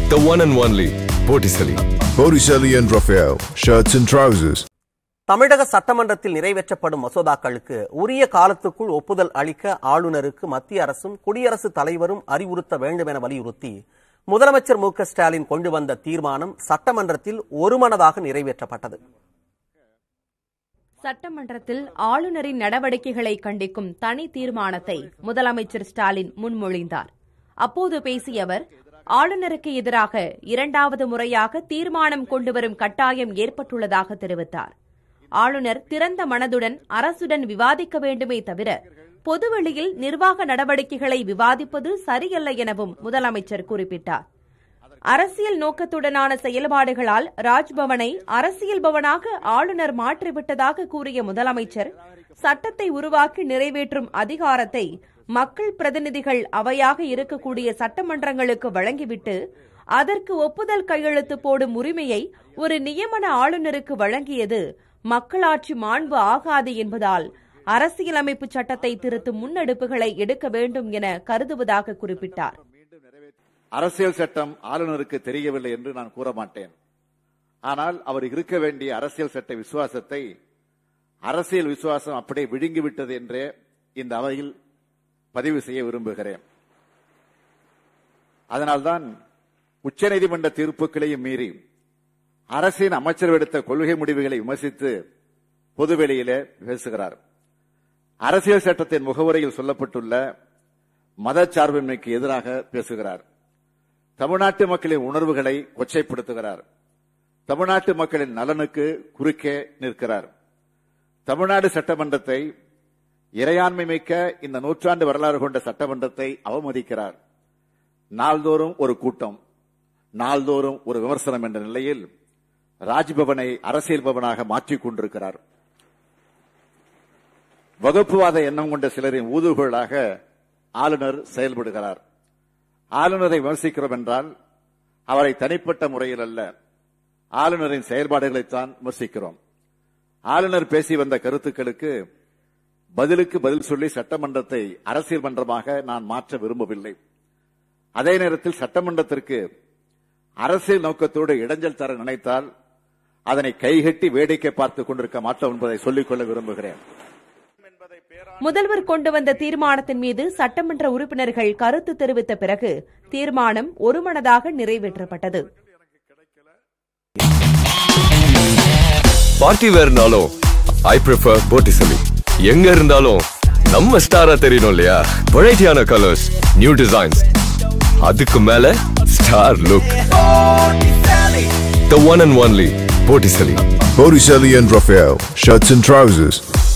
The one and only Botticelli. Botticelli and Raphael, shirts and trousers. தமிழக சட்டமன்றத்தில் நிறைவேற்றப்படும் மசோதாக்களுக்கு உரிய காலத்துக்குள் ஒப்புதல் அளிக்க ஆளுநருக்கு மத்திய அரசும் குடியரசுத் தலைவரும் அறிவுறுத்த வேண்டும் என வலியுறுத்தி முதலமைச்சர் மு க ஸ்டாலின் கொண்டு வந்த தீர்மானம் சட்டமன்றத்தில் ஒருமனதாக நிறைவேற்றப்பட்டது சட்டமன்றத்தில் ஆளுநரின் நடவடிக்கைகளை கண்டிக்கும் தனி தீர்மானத்தை முதலமைச்சர் ஸ்டாலின் முன்மொழிந்தார் அப்போது பேசிய அவர் ஆளுநருக்கு எதிராக இரண்டாவது முறையாக தீர்மானம் கொண்டுவரும் கட்டாயம் ஏற்பட்டுள்ளதாக தெரிவித்தார் ஆளுநர் திறந்த மனதுடன் அரசுடன் விவாதிக்க வேண்டுமே தவிர பொதுவெளியில் நிர்வாக நடவடிக்கைகளை விவாதிப்பது சரியல்ல எனவும் முதலமைச்சர் குறிப்பிட்டார் அரசியல் நோக்கத்துடனான செயல்பாடுகளால் ராஜ்பவனை அரசியல் பவனாக ஆளுநர் மாற்றிவிட்டதாக கூறிய முதலமைச்சர் சட்டத்தை உருவாக்கி நிறைவேற்றும் அதிகாரத்தை மக்கள் பிரதிநிதிகள் அவையாக இருக்கக்கூடிய சட்டமன்றங்களுக்கு வழங்கிவிட்டு அதற்கு ஒப்புதல் கையெழுத்து போடும் உரிமையை ஒரு நியமன ஆளுநருக்கு வழங்கியது மக்களாட்சி மாண்பு ஆகாது என்பதால் அரசியலமைப்பு சட்டத்தை திருத்தும் முன்னெடுப்புகளை எடுக்க வேண்டும் என கருதுவதாக குறிப்பிட்டார் அரசியல் சட்டம் ஆளுநருக்கு தெரியவில்லை என்று நான் கூற மாட்டேன் ஆனால் அவர் இருக்க வேண்டிய அரசியல் சட்ட விசுவாசத்தை அரசியல் விசுவாசம் அப்படியே விழுங்கிவிட்டது என்றே இந்த அவையில் பதிவு செய்ய விரும்புகிறேன் அதனால்தான் உச்சநீதிமன்ற தீர்ப்புகளையும் மீறி அரசின் அமைச்சர் எடுத்த கொள்கை முடிவுகளை விமர்சித்து பொதுவெளியிலே பேசுகிறார் அரசியல் சட்டத்தின் முகவுரையில் சொல்லப்பட்டுள்ள மதச்சார்பின்மைக்கு எதிராக பேசுகிறார் தமிழ்நாட்டு மக்களின் உணர்வுகளை கொச்சைப்படுத்துகிறார் தமிழ்நாட்டு மக்களின் நலனுக்கு குறுக்கே நிற்கிறார் தமிழ்நாடு சட்டமன்றத்தை இறையாண்மை மிக்க இந்த நூற்றாண்டு வரலாறு கொண்ட சட்டமன்றத்தை அவமதிக்கிறார் நாள்தோறும் ஒரு கூட்டம் நாள்தோறும் ஒரு விமர்சனம் என்ற நிலையில் ராஜ்பவனை அரசியல் பவனாக மாற்றிக் கொண்டிருக்கிறார் வகுப்புவாத எண்ணம் கொண்ட சிலரின் ஊதுகோலாக ஆளுநர் செயல்படுகிறார் ஆளுநரை விமர்சிக்கிறோம் என்றால் அவரை தனிப்பட்ட முறையில் அல்ல ஆளுநரின் செயல்பாடுகளைத்தான் விமர்சிக்கிறோம் ஆளுநர் பேசி வந்த கருத்துக்களுக்கு பதிலுக்கு பதில் சொல்லி சட்டமன்றத்தை அரசியல் மன்றமாக நான் மாற்ற விரும்பவில்லை அதே நேரத்தில் சட்டமன்றத்திற்கு அரசியல் நோக்கத்தோடு இடைஞ்சல் தர நினைத்தால் அதனை கைகட்டி வேடிக்கை பார்த்துக் கொண்டிருக்க மாட்டோம் என்பதை சொல்லிக்கொள்ள விரும்புகிறேன் முதல்வர் கொண்டு வந்த தீர்மானத்தின் மீது சட்டமன்ற உறுப்பினர்கள் கருத்து தெரிவித்த பிறகு தீர்மானம் ஒருமனதாக நிறைவேற்றப்பட்டது பார்ட்டி வேர்னாலும் ஐ ப்ரிஃபர் Botticelli. எங்க இருந்தாலும் நம்ம ஸ்டாரா தெரியணும் இல்லையா வெரைட்டியான கலர்ஸ் நியூ டிசைன்ஸ் அதுக்கு மேல star look The one and only Botticelli. Botticelli and Raphael, shirts and trousers.